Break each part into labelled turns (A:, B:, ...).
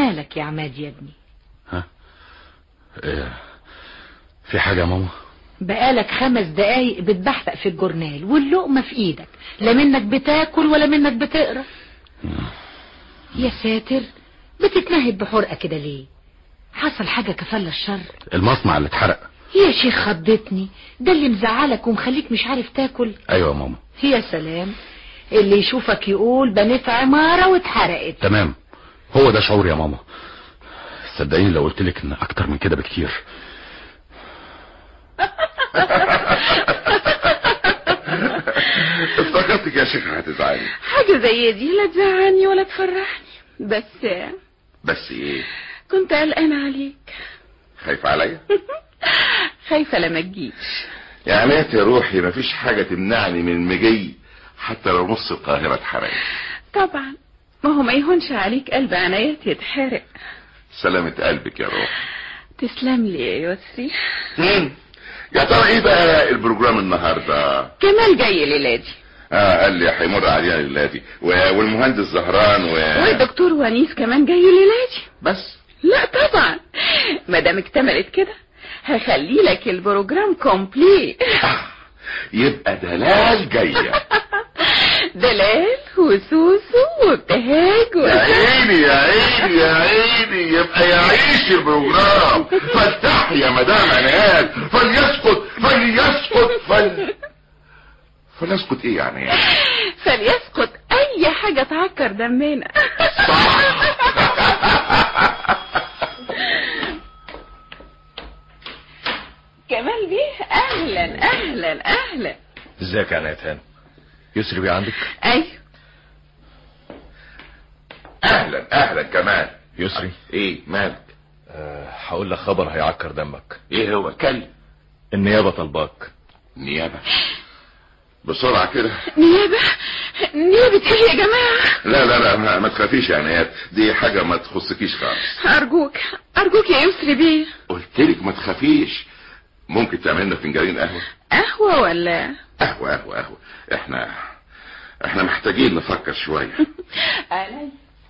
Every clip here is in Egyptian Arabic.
A: مالك يا عماد يا ابني
B: ها إيه في حاجة يا ماما
A: بقالك خمس دقايق بتبحبق في الجورنال واللقمة في ايدك لا منك بتاكل ولا منك بتقرا يا ساتر بتتنهد بحرقة كده ليه حصل حاجة كفل الشر
B: المصنع اللي اتحرق
A: يا شيخ خضتني ده اللي مزعلك ومخليك مش عارف تاكل
B: ايوه يا ماما
A: يا سلام اللي يشوفك يقول بنيت عمارة واتحرقت
B: تمام هو ده شعور يا ماما صدقيني لو قلت لك ان اكتر من كده بكتير
C: افتكرتك يا شيخ هتزعلي
D: حاجة زي دي لا تزعلني ولا تفرحني بس
C: بس ايه
D: كنت قلقانة عليك
C: خايف عليا
D: خايفة لما تجيش
C: يا عناية يا روحي مفيش حاجة تمنعني من مجي حتى لو نص القاهرة اتحرقت
D: طبعا ما هو ما يهونش عليك قلب عنايات يتحرق
C: سلامة قلبك يا روح
D: تسلم لي يا يسري
C: مم. يا ترى ايه بقى البروجرام النهارده
D: كمال جاي ليلادي
C: اه قال لي هيمر علينا الليلاتي و- والمهندس زهران و
D: والدكتور ونيس كمان جاي ليلادي
C: بس
D: لا طبعا ما دام اكتملت كده هخلي لك البروجرام كومبليت
C: يبقى دلال جايه
D: دلال وسوسو وابتهاج و...
C: يا عيني يا عيني يا عيني يبقى يعيش البروجرام فافتح يا مدام عناد فليسقط فليسقط فل فليسقط ايه يعني
D: فليسقط اي حاجة تعكر دمنا كمال بيه اهلا اهلا اهلا
E: ازيك يا نيتان يسري بيه عندك
D: ايوه
C: اهلا اهلا كمان
E: يسري
C: ايه مالك
E: أه هقول لك خبر هيعكر دمك
C: ايه هو كلم
E: النيابة طلباك
C: نيابة بسرعة كده
D: نيابة نيابة ايه يا جماعة
C: لا لا لا ما, ما تخافيش يا عناد دي حاجة ما تخصكيش خالص
D: ارجوك ارجوك يا يسري بيه
C: قلتلك ما تخافيش ممكن تعمل لنا فنجانين قهوة
D: قهوة ولا
C: قهوة قهوة قهوة احنا احنا محتاجين نفكر شوية
D: انا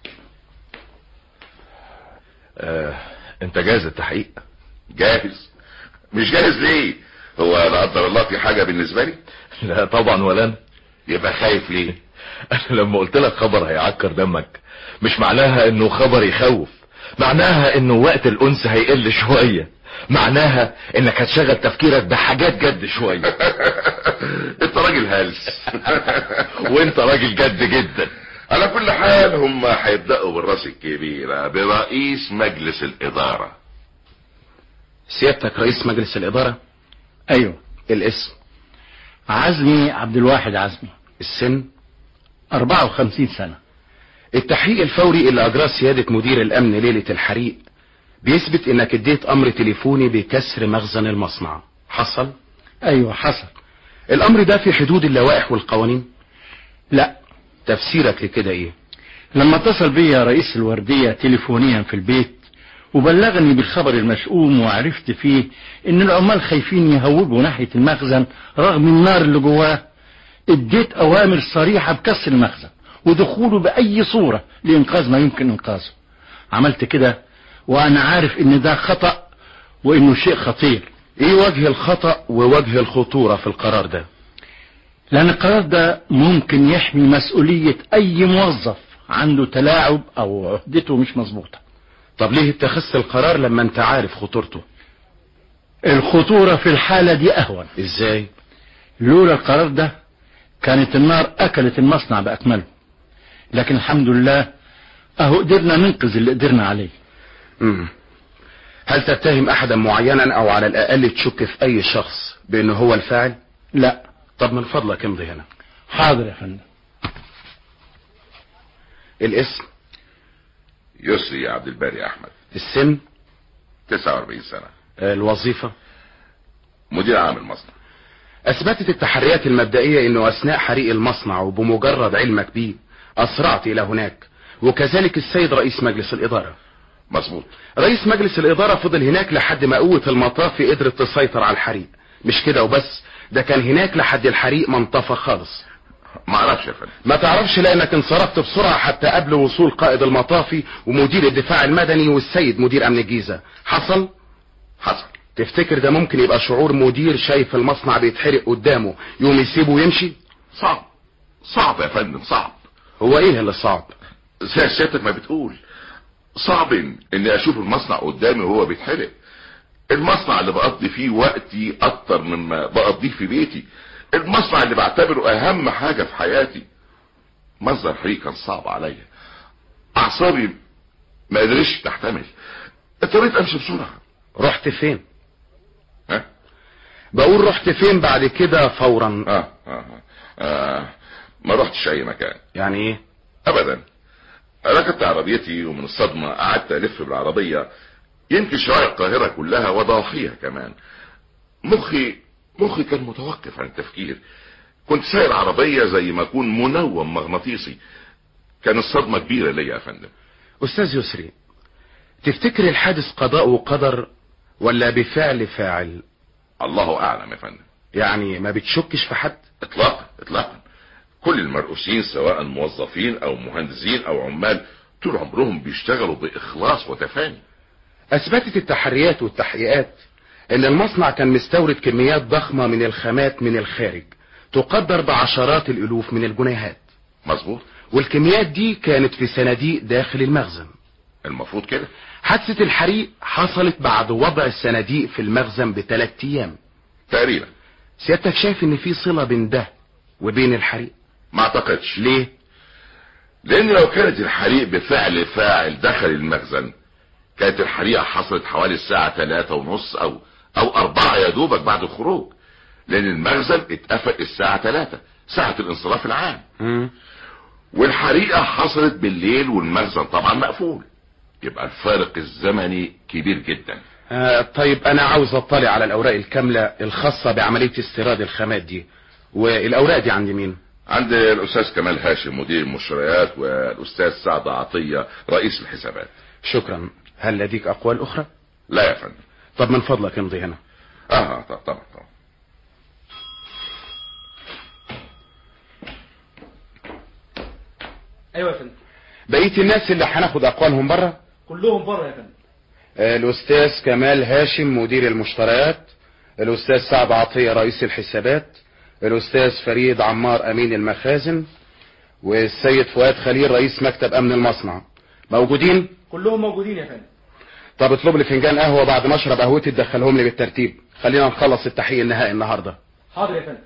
E: أه انت جاهز التحقيق
C: جاهز مش جاهز ليه هو لا قدر الله في حاجة بالنسبة لي
E: لا طبعا ولا انا
C: يبقى خايف ليه
E: انا لما قلت لك خبر هيعكر دمك مش معناها انه خبر يخوف معناها انه وقت الانس هيقل شوية معناها انك هتشغل تفكيرك بحاجات جد شوية
C: انت راجل هلس
E: وانت راجل جد جدا
C: على كل حال هم هيبدأوا بالراس الكبيرة برئيس مجلس الإدارة
B: سيادتك رئيس مجلس الإدارة
F: ايوه
B: الاسم
F: عزمي عبد الواحد عزمي
B: السن
F: 54 سنة
B: التحقيق الفوري اللي أجراه سيادة مدير الأمن ليلة الحريق بيثبت إنك اديت أمر تليفوني بكسر مخزن المصنع حصل
F: ايوه حصل
B: الأمر ده في حدود اللوائح والقوانين
F: لا
B: تفسيرك لكده إيه
F: لما اتصل بيا رئيس الوردية تليفونيا في البيت وبلغني بالخبر المشؤوم وعرفت فيه ان العمال خايفين يهوبوا ناحية المخزن رغم النار اللي جواه اديت اوامر صريحة بكسر المخزن ودخوله باي صورة لانقاذ ما يمكن انقاذه عملت كده وانا عارف ان ده خطأ وانه شيء خطير
B: إيه وجه الخطأ ووجه الخطورة في القرار ده
F: لأن القرار ده ممكن يحمي مسؤولية أي موظف عنده تلاعب أو عهدته مش مظبوطة
B: طب ليه اتخذت القرار لما انت عارف خطورته
F: الخطورة في الحالة دي أهون
B: ازاي
F: لولا القرار ده كانت النار أكلت المصنع بأكمله لكن الحمد لله أهو قدرنا ننقذ اللي قدرنا عليه
B: مم. هل تتهم احدا معينا او على الاقل تشك في اي شخص بانه هو الفاعل
F: لا
B: طب من فضلك امضي هنا
F: حاضر يا فندم
B: الاسم
C: يسري يا عبد الباري أحمد
B: السن
C: 49 سنة
B: الوظيفة
C: مدير عام المصنع
B: اثبتت التحريات المبدئية انه اثناء حريق المصنع وبمجرد علمك بيه اسرعت الى هناك وكذلك السيد رئيس مجلس الادارة
C: مظبوط
B: رئيس مجلس الادارة فضل هناك لحد ما قوة المطاف قدرت تسيطر على الحريق مش كده وبس ده كان هناك لحد الحريق ما انطفى خالص
C: ما اعرفش يا فندم
B: ما تعرفش لانك انصرفت بسرعة حتى قبل وصول قائد المطافي ومدير الدفاع المدني والسيد مدير امن الجيزة حصل
C: حصل
B: تفتكر ده ممكن يبقى شعور مدير شايف المصنع بيتحرق قدامه يقوم يسيبه ويمشي
C: صعب صعب يا فندم صعب
B: هو ايه اللي صعب
C: زي سيادتك ما بتقول صعب إن- اني اشوف المصنع قدامي وهو بيتحرق المصنع اللي بقضي فيه وقتي اكتر مما بقضيه في بيتي المصنع اللي بعتبره اهم حاجة في حياتي منظر الحريق كان صعب عليا اعصابي ما قدرتش تحتمل اضطريت امشي بسرعة
B: رحت فين
C: ها
B: بقول رحت فين بعد كده فورا
C: آه, آه, آه, آه ما رحتش اي مكان
B: يعني ايه
C: ابدا ركبت عربيتي ومن الصدمة قعدت الف بالعربية يمكن شوارع القاهرة كلها وضواحيها كمان مخي مخي كان متوقف عن التفكير كنت ساير عربية زي ما اكون منوم مغناطيسي كان الصدمة كبيرة ليا يا فندم
B: استاذ يسري تفتكر الحادث قضاء وقدر ولا بفعل فاعل
C: الله اعلم يا فندم
B: يعني ما بتشكش في حد
C: اطلاقا اطلاقا كل المرؤوسين سواء موظفين او مهندسين او عمال طول عمرهم بيشتغلوا باخلاص وتفاني
B: اثبتت التحريات والتحقيقات ان المصنع كان مستورد كميات ضخمة من الخامات من الخارج تقدر بعشرات الالوف من الجنيهات
C: مظبوط
B: والكميات دي كانت في صناديق داخل المخزن
C: المفروض كده
B: حادثة الحريق حصلت بعد وضع الصناديق في المخزن بثلاث ايام
C: تقريبا
B: سيادتك شايف ان في صلة بين ده وبين الحريق
C: ما اعتقدش
B: ليه
C: لان لو كانت الحريق بفعل فاعل دخل المخزن كانت الحريقة حصلت حوالي الساعة ثلاثة ونص او او اربعة يا دوبك بعد الخروج لان المخزن اتقفل الساعة ثلاثة ساعة الانصراف العام
B: مم.
C: والحريقة حصلت بالليل والمخزن طبعا مقفول يبقى الفارق الزمني كبير جدا
B: آه طيب انا عاوز اطلع على الاوراق الكاملة الخاصة بعملية استيراد الخامات دي والاوراق دي عند مين
C: عند الاستاذ كمال هاشم مدير المشتريات والاستاذ سعد عطية رئيس الحسابات
B: شكرا هل لديك اقوال اخرى
C: لا يا فندم
B: طب من فضلك امضي هنا
C: اه طبعا طبعا طبعا
G: ايوه يا فندم
B: بقية الناس اللي هناخد اقوالهم بره
G: كلهم بره يا فندم
B: آه، الاستاذ كمال هاشم مدير المشتريات الاستاذ سعد عطية رئيس الحسابات الاستاذ فريد عمار امين المخازن والسيد فؤاد خليل رئيس مكتب امن المصنع موجودين
G: كلهم موجودين يا فندم
B: طب اطلب لي فنجان قهوة بعد ما اشرب قهوتي تدخلهم لي بالترتيب خلينا نخلص التحقيق النهائي النهاردة
G: حاضر يا فندم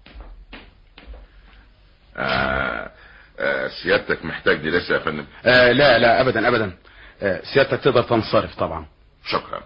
C: آه آه سيادتك محتاج دي لسه يا فندم
B: آه لا لا ابدا ابدا آه سيادتك تقدر تنصرف طبعا
C: شكرا